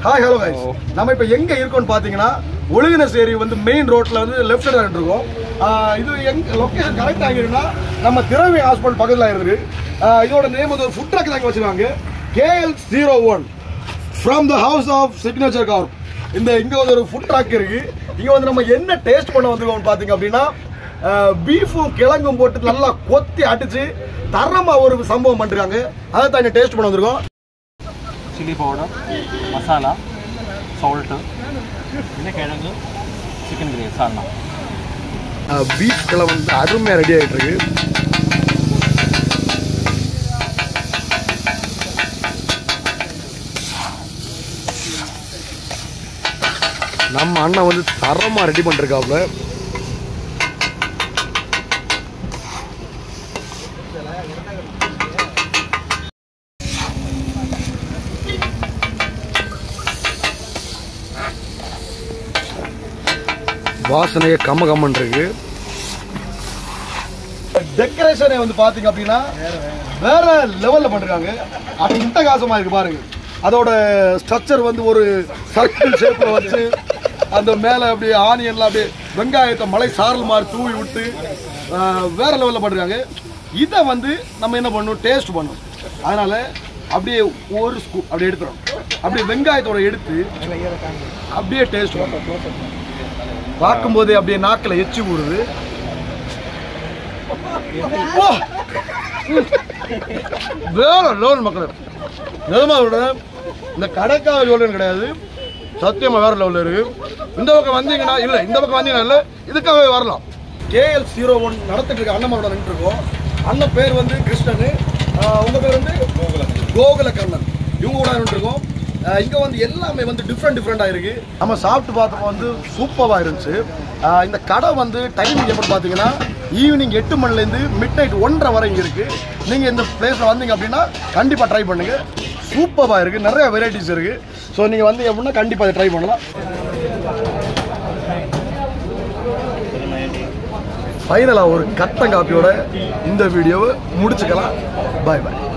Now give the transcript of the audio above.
Hi hello guys நம்ம இப்போ எங்க இருக்கோம்னு பாத்தீங்கன்னா ஒழுகினசேரி வந்து மெயின் ரோட்ல வந்து லெஃப்ட் சைடு இருக்கோம் ஆஹ் இது எங்க லொகேஷன் கரெக்ட் ஆகிருக்குன்னா நம்ம திரவி ஹாஸ்பிட்டல் பக்கத்துல இருக்கு ஆஹ் இதோட நேம் வந்து ஒரு ஃபுட் ட்ரக் தாங்க வச்சிருக்காங்க KL zero one from the house of signature carb இந்த இங்க வந்து ஒரு ஃபுட் ட்ரக் இருக்கு இங்க வந்து நம்ம என்ன டேஸ்ட் பண்ண வந்திருக்கோம் பாத்தீங்க அப்படின்னா பீஃபும் கிழங்கும் போட்டு நல்லா கொத்தி அடிச்சு தரமா ஒரு சம்பவம் பண்ணிருக்காங்க அதை தான் டேஸ்ட் பண்ண வந்திருக்கோம் ചില്ലി പൗഡർ മസാല സോൾട്ട് പിന്നെ കിഴങ്ങ് ചിക്കൻ ഗ്രേവി സാധനം பீஃப் கிளை வந்து அருமையாக ரெடி ஆகிட்டு இருக்கு நம்ம அண்ணன் வந்து தரமாக ரெடி பண்ணிருக்காப்ல வாசனையே கம்ம கம்மன் இருக்கு டெக்கரேஷனை வந்து பாத்தீங்க அப்படின்னா வேற லெவல்ல பண்ணிருக்காங்க அது இட்டகாசமா இருக்கு பாருங்க அதோட ஸ்ட்ரக்சர் வந்து ஒரு சர்க்கிள் ஷேப்ல வச்சு அந்த மேல அப்படியே ஆனியன்லாம் அப்படியே வெங்காயத்தை மலை சாரல் மாதிரி தூவி விட்டு ஆஹ், வேற லெவல்ல பண்ணிருக்காங்க இதை வந்து நம்ம என்ன பண்ணணும் டேஸ்ட் பண்ணணும் அதனால அப்படியே ஒரு ஸ்கூப் அப்படியே எடுத்துறோம் அப்படியே வெங்காயத்தோட எடுத்து அப்படியே டேஸ்ட் பண்ணணும் பார்க்கும்போதே அப்படியே நாக்கில் எச்சி ஊறுது ஓ! ம். வேற லெவல் மக்கள் நிஜமா சொல்றேன் இந்த கடைக்காக லெவல் கிடையாது சத்தியமா வேற லெவலில் இருக்கு இந்த பக்கம் வந்தீங்கன்னா இல்ல இந்த பக்கம் வந்தீங்கன்னா இல்ல இதுக்காகவே வரலாம் கேஎல் ஜீரோ ஒன் நடத்திட்டு இருக்க அண்ணனோட நின்று இருக்கோம் அண்ணன் பேர் வந்து கிருஷ்ணன் ஆஹ் உங்க பேர் வந்து கோகுல கண்ணன் இவங்க கூட நின்று இருக்கோம் ஆஹ் இங்க வந்து எல்லாமே வந்து டிஃப்ரெண்ட் டிஃப்ரெண்டாக இருக்கு நம்ம சாப்பிட்டு பார்த்தப்போ வந்து சூப்பராக இருந்துச்சு ஆஹ் இந்த கடை வந்து டைமிங் எப்படி பார்த்தீங்கன்னா ஈவினிங் எட்டு மணிலேருந்து மிட் நைட் ஒன்றரை வரை இங்கே இருக்கு நீங்கள் இந்த பிளேஸில் வந்தீங்க அப்படின்னா கண்டிப்பாக ட்ரை பண்ணுங்க சூப்பராக இருக்கு நிறைய வெரைட்டிஸ் இருக்கு ஸோ நீங்கள் வந்தீங்க அப்படின்னா கண்டிப்பாக அதை ட்ரை பண்ணலாம் ஃபைனலாக ஒரு கட்டன் காப்பியோட இந்த வீடியோவை முடிச்சுக்கலாம் பாய் பாய்